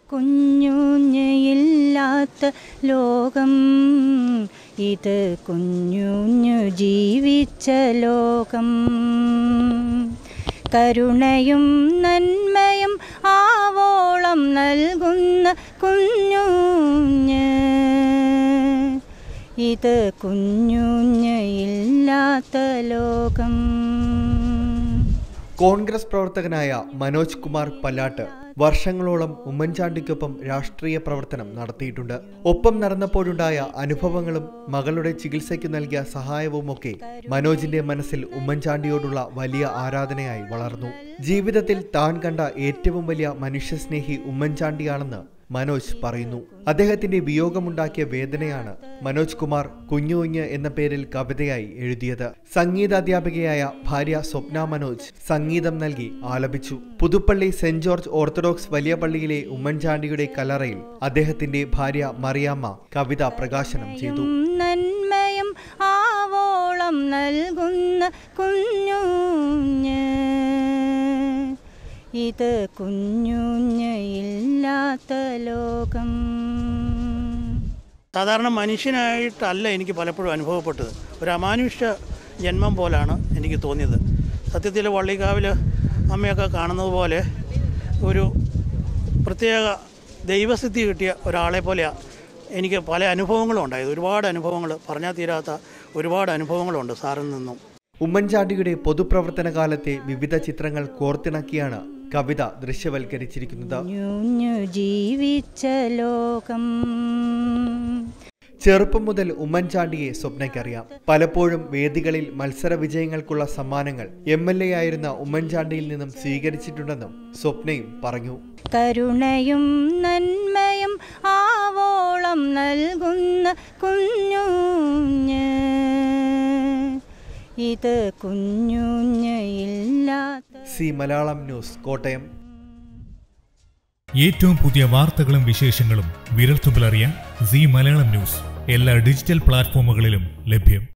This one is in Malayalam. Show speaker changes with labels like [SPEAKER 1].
[SPEAKER 1] കുഞ്ഞുഞ്ഞയില്ലാത്ത ലോകം ഇത് കുഞ്ഞുഞ്ഞു ജീവിച്ച ലോകം കരുണയും നന്മയും ആവോളം നൽകുന്ന കുഞ്ഞുഞ്ഞ് ഇത് കുഞ്ഞുഞ്ഞയില്ലാത്ത ലോകം
[SPEAKER 2] കോൺഗ്രസ് പ്രവർത്തകനായ മനോജ് കുമാർ പല്ലാട്ട് വർഷങ്ങളോളം ഉമ്മൻചാണ്ടിക്കൊപ്പം രാഷ്ട്രീയ പ്രവർത്തനം നടത്തിയിട്ടുണ്ട് ഒപ്പം നടന്നപ്പോഴുണ്ടായ അനുഭവങ്ങളും മകളുടെ ചികിത്സയ്ക്ക് നൽകിയ സഹായവുമൊക്കെ മനോജിന്റെ മനസ്സിൽ ഉമ്മൻചാണ്ടിയോടുള്ള വലിയ ആരാധനയായി വളർന്നു ജീവിതത്തിൽ താൻ കണ്ട ഏറ്റവും വലിയ മനുഷ്യസ്നേഹി ഉമ്മൻചാണ്ടിയാണെന്ന് മനോജ് പറയുന്നു അദ്ദേഹത്തിന്റെ വിയോഗമുണ്ടാക്കിയ വേദനയാണ് മനോജ് കുമാർ കുഞ്ഞു കുഞ്ഞ് എന്ന പേരിൽ കവിതയായി എഴുതിയത് സംഗീതാധ്യാപികയായ ഭാര്യ സ്വപ്ന മനോജ് സംഗീതം നൽകി ആലപിച്ചു പുതുപ്പള്ളി സെന്റ് ജോർജ് ഓർത്തഡോക്സ് വലിയ പള്ളിയിലെ ഉമ്മൻചാണ്ടിയുടെ കല്ലറയിൽ അദ്ദേഹത്തിന്റെ ഭാര്യ മറിയാമ്മ കവിത പ്രകാശനം ചെയ്തു
[SPEAKER 1] നന്മയും ആവോളം നൽകുന്ന കുഞ്ഞുഞ്ഞ് ഇത് കുഞ്ഞുഞ്ഞയില്ലാത്ത ലോകം
[SPEAKER 3] സാധാരണ മനുഷ്യനായിട്ടല്ല എനിക്ക് പലപ്പോഴും അനുഭവപ്പെട്ടത് ഒരു അമാനുഷ്യ ജന്മം പോലാണ് എനിക്ക് തോന്നിയത് സത്യത്തിൽ വള്ളിക്കാവിൽ അമ്മയൊക്കെ കാണുന്നത് പോലെ ഒരു പ്രത്യേക ദൈവസിദ്ധി കിട്ടിയ ഒരാളെ പോലെയാണ് എനിക്ക് പല അനുഭവങ്ങളും ഉണ്ടായത് ഒരുപാട് അനുഭവങ്ങൾ പറഞ്ഞാൽ തീരാത്ത ഒരുപാട് അനുഭവങ്ങളുണ്ട് സാറിൽ നിന്നും
[SPEAKER 2] ഉമ്മൻചാണ്ടിയുടെ പൊതുപ്രവർത്തന കാലത്തെ വിവിധ ചിത്രങ്ങൾ കോർത്തിണക്കിയാണ് കവിത ദൃശ്യവൽക്കരിച്ചിരിക്കുന്നത്
[SPEAKER 1] കുഞ്ഞുഞ്ഞു ജീവിച്ച ലോകം
[SPEAKER 2] ചെറുപ്പം മുതൽ ഉമ്മൻചാണ്ടിയെ സ്വപ്നയ്ക്കറിയാം പലപ്പോഴും വേദികളിൽ മത്സര വിജയങ്ങൾക്കുള്ള സമ്മാനങ്ങൾ എം എൽ എ ആയിരുന്ന ഉമ്മൻചാണ്ടിയിൽ നിന്നും സ്വീകരിച്ചിട്ടുണ്ടെന്നും സ്വപ്നയും പറഞ്ഞു
[SPEAKER 1] കരുണയും നന്മയും ആവോളം നൽകുന്ന കുഞ്ഞുഞ്ഞ് ഇത് കുഞ്ഞുഞ്ഞയില്ലാത്ത
[SPEAKER 2] സി മലയാളം ന്യൂസ് കോട്ടയം
[SPEAKER 4] ഏറ്റവും പുതിയ വാർത്തകളും വിശേഷങ്ങളും വിരൽത്തുമ്പിലറിയാൻ സി മലയാളം ന്യൂസ് എല്ലാ ഡിജിറ്റൽ പ്ലാറ്റ്ഫോമുകളിലും ലഭ്യം